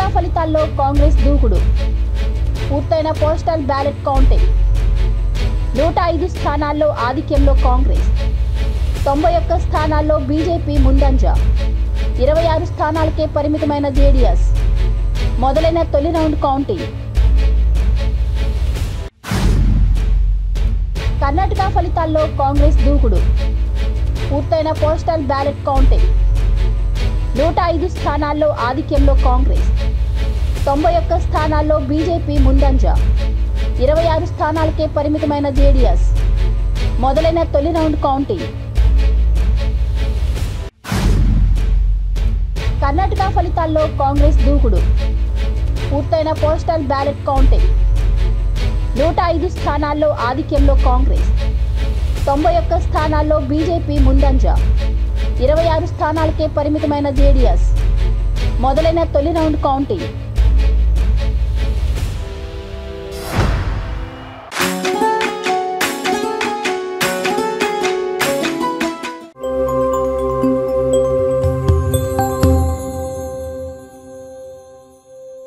ఫలితాల్లో కాంగ్రెస్ దూకుడు పూర్తయిన పోస్టల్ బ్యాలెట్ కౌంటింగ్ నూట ఐదు స్థానాల్లో ఆధిక్యంలో కాంగ్రెస్ తొంభై ఒక్క స్థానాల్లో బీజేపీ ముందంజ ఇరవై ఆరు స్థానాలకే పరిమితమైన జేడీఎస్ మొదలైన తొలి రౌండ్ కౌంటింగ్ కర్ణాటక ఫలితాల్లో కాంగ్రెస్ దూకుడు పూర్తయిన పోస్టల్ బ్యాలెట్ కౌంటింగ్ నూట ఐదు స్థానాల్లో ఆధిక్యంలో కాంగ్రెస్ తొంభై ఒక్క స్థానాల్లో బీజేపీ ముందంజ ఇరవై ఆరు స్థానాలకే పరిమితమైన జేడీఎస్ మొదలైన తొలి రౌండ్ కౌంటింగ్ కర్ణాటక ఫలితాల్లో కాంగ్రెస్ దూకుడు పూర్తయిన పోస్టల్ బ్యాలెట్ కౌంటింగ్ నూట ఐదు స్థానాల్లో ఆధిక్యంలో కాంగ్రెస్ తొంభై ఒక్క స్థానాల్లో బీజేపీ ముందంజ ఇరవై ఆరు స్థానాలకే పరిమితమైన జేడీఎస్ మొదలైన తొలి రౌండ్ కౌంటింగ్